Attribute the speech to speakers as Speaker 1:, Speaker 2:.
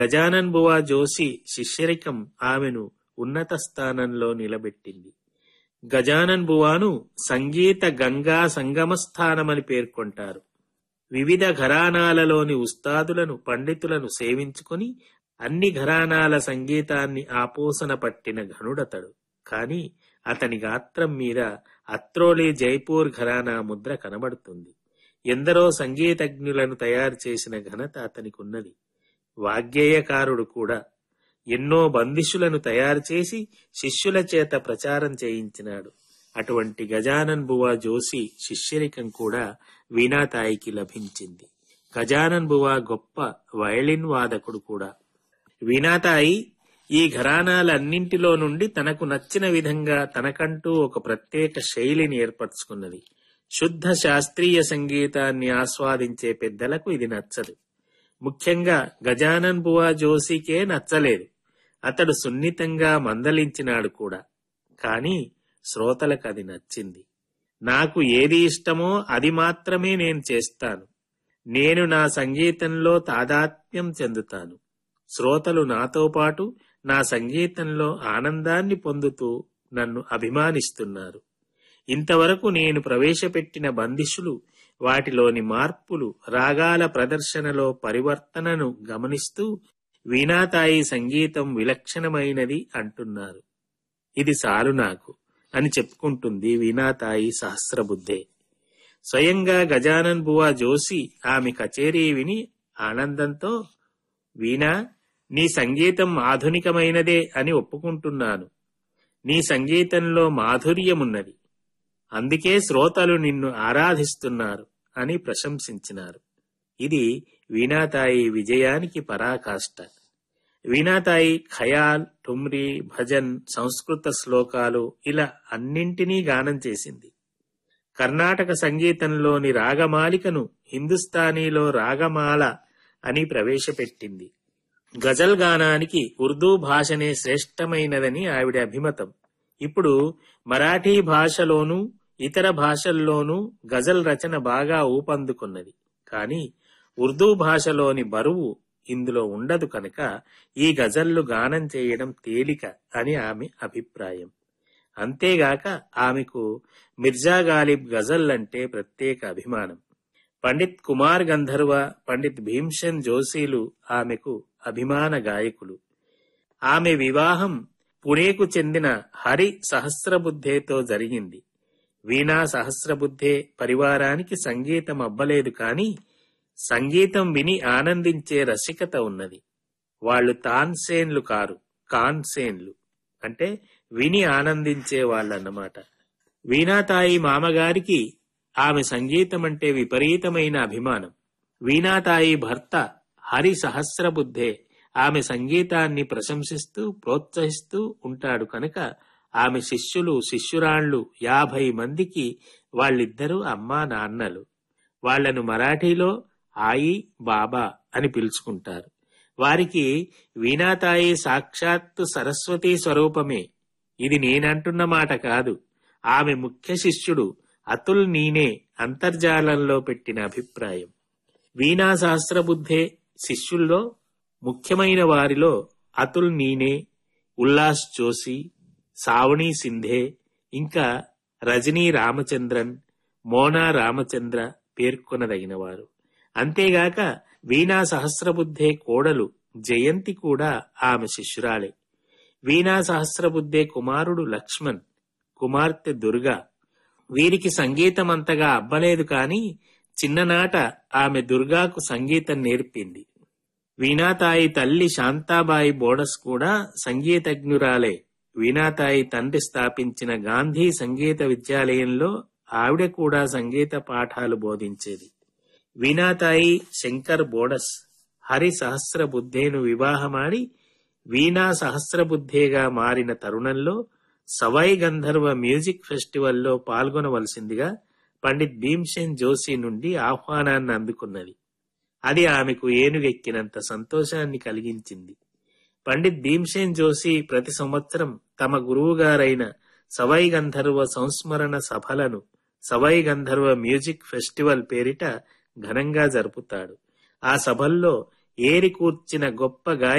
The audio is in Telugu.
Speaker 1: గజానన్ బువా జోషి శిష్యరికం ఆమెను ఉన్నత స్థానంలో నిలబెట్టింది గజానన్ బువాను సంగీత గంగా సంగమ స్థానమని పేర్కొంటారు వివిధ ఘరానాలలోని ఉస్తాదులను పండితులను సేవించుకుని అన్ని ఘరానాల సంగీతాన్ని ఆపోసన పట్టిన ఘనుడతడు కాని అతని గాత్రం మీద అత్రోలి జైపూర్ ఘరానా ముద్ర కనబడుతుంది ఎందరో సంగీతజ్ఞులను తయారు చేసిన ఘనత అతనికున్నది వాగ్గేయకారుడు కూడా ఎన్నో బందిషులను తయారు చేసి శిష్యుల చేత ప్రచారం చేయించినాడు అటువంటి గజానన్ బువా జోషి శిష్యరికం కూడా వీణాతాయికి లభించింది గజానన్ బువా గొప్ప వయలిన్ వాదకుడు కూడా వీణాతాయి ఈ ఘరానాలన్నింటిలో నుండి తనకు నచ్చిన విధంగా తనకంటూ ఒక ప్రత్యేక శైలిని ఏర్పరచుకున్నది శుద్ధ శాస్త్రీయ సంగీతాన్ని ఆస్వాదించే పెద్దలకు ఇది నచ్చదు ముఖ్యంగా గజానన్ బువా జోషికే నచ్చలేదు అతడు సున్నితంగా మందలించినాడు కూడా కాని శ్రోతలకు అది నచ్చింది నాకు ఏది ఇష్టమో అది మాత్రమే నేను చేస్తాను నేను నా సంగీతంలో తాదాత్మ్యం చెందుతాను శ్రోతలు నాతో పాటు నా సంగీతంలో ఆనందాన్ని పొందుతూ నన్ను అభిమానిస్తున్నారు ఇంతవరకు నేను ప్రవేశపెట్టిన బందిషులు వాటిలోని మార్పులు రాగాల ప్రదర్శనలో పరివర్తనను గమనిస్తూ వీణాతాయి సంగీతం విలక్షణమైనది అంటున్నారు ఇది సారు నాకు అని చెప్పుకుంటుంది వీణాతాయి సహస్రబుద్ధే స్వయంగా గజానన్ బువా జోషి ఆమె కచేరీ విని ఆనందంతో వీణా నీ సంగీతం ఆధునికమైనదే అని ఒప్పుకుంటున్నాను నీ సంగీతంలో మాధుర్యమున్నది అందుకే శ్రోతలు నిన్ను ఆరాధిస్తున్నారు అని ప్రశంసించినారు ఇది వీణాతాయి విజయానికి పరాకాష్ట వీణాతాయి ఖయాల్ ఠుమ్రీ భజన్ సంస్కృత శ్లోకాలు ఇలా అన్నింటినీ గానం చేసింది కర్ణాటక సంగీతంలోని రాగమాలికను హిందుస్థానీలో రాగమాల అని ప్రవేశపెట్టింది గజల్ గానానికి ఉర్దూ భాషనే శ్రేష్టమైనదని ఆవిడ అభిమతం ఇప్పుడు మరాఠీ భాషలోనూ ఇతర భాషల్లోనూ గజల్ రచన బాగా ఊపందుకున్నది కాని ఉర్దూ భాషలోని బరువు ఇందులో ఉండదు కనుక ఈ గజల్లు గానం చేయడం తేలిక అని ఆమె అభిప్రాయం అంతేగాక ఆమెకు మిర్జా గాలిబ్ గజల్ అంటే ప్రత్యేక అభిమానం పండిత్ కుమార్ గంధర్వ పండిత్ భీమ్సెన్ జోషీలు ఆమెకు అభిమాన గాయకులు ఆమె వివాహం పుణేకు చెందిన హరి సహస్రబుద్ధేతో జరిగింది వీణా సహస్రబుద్ధే పరివారానికి సంగీతం అబ్బలేదు కాని సంగీతం విని ఆనందించే రసికత ఉన్నది వాళ్ళు తాన్సేన్లు కారు కాన్సేన్లు అంటే విని ఆనందించే వాళ్ళన్నమాట వీణాతాయి మామగారికి ఆమె సంగీతం అంటే విపరీతమైన అభిమానం వీణాతాయి భర్త హరి సహస్రబుద్ధే ఆమె సంగీతాన్ని ప్రశంసిస్తూ ప్రోత్సహిస్తూ ఉంటాడు కనుక ఆమె శిష్యులు శిష్యురాళ్లు యాభై మందికి వాళ్ళిద్దరూ అమ్మా నాన్నలు వాళ్లను మరాఠీలో ఆయి బాబా అని పిలుచుకుంటారు వారికి వీణాతాయి సాక్షాత్తు సరస్వతీ స్వరూపమే ఇది నేనంటున్న మాట కాదు ఆమె ముఖ్య శిష్యుడు అతుల్ నీనే అంతర్జాలంలో పెట్టిన అభిప్రాయం వీణా సహస్రబుద్ధే శిష్యుల్లో ముఖ్యమైన వారిలో అతుల్ నీనే ఉల్లాస్ జోషి సావణి సింధే ఇంకా రజనీ రామచంద్రన్ మోనా రామచంద్ర పేర్కొనదగినవారు అంతేగాక వీణా సహస్రబుద్ధే కోడలు జయంతి కూడా ఆమె శిష్యురాలే వీణా సహస్రబుద్ధే కుమారుడు లక్ష్మణ్ కుమార్తె దుర్గా వీరికి సంగీతం అంతగా అబ్బలేదు కాని చిన్ననాట ఆమె దుర్గాకు సంగీతం నేర్పింది వీణాతాయి తల్లి శాంతాబాయి బోడస్ కూడా సంగీతజ్ఞురాలే వీణాతాయి తండ్రి స్థాపించిన గాంధీ సంగీత విద్యాలయంలో ఆవిడ కూడా సంగీత పాఠాలు బోధించేది వీణాతాయి శంకర్ బోడస్ హరి సహస్ర బుద్ధేను వివాహమాడి వీణా సహస్రబుద్ధేగా మారిన తరుణంలో సవై గంధర్వ మ్యూజిక్ ఫెస్టివల్లో పాల్గొనవలసిందిగా పండిత్ భీమ్సేన్ జోషి నుండి ఆహ్వానాన్ని అందుకున్నది అది ఆమెకు ఏనుగెక్కినంత సంతోషాన్ని కలిగించింది పండిత్ భీమ్సేన్ జోషి ప్రతి సంవత్సరం తమ గురువుగారైన సవై గంధర్వ సంస్మరణ సభలను సవై గంధర్వ మ్యూజిక్ ఫెస్టివల్ పేరిట ఘనంగా జరుపుతాడు ఆ సభల్లో ఏరి కూర్చిన గొప్ప గాయ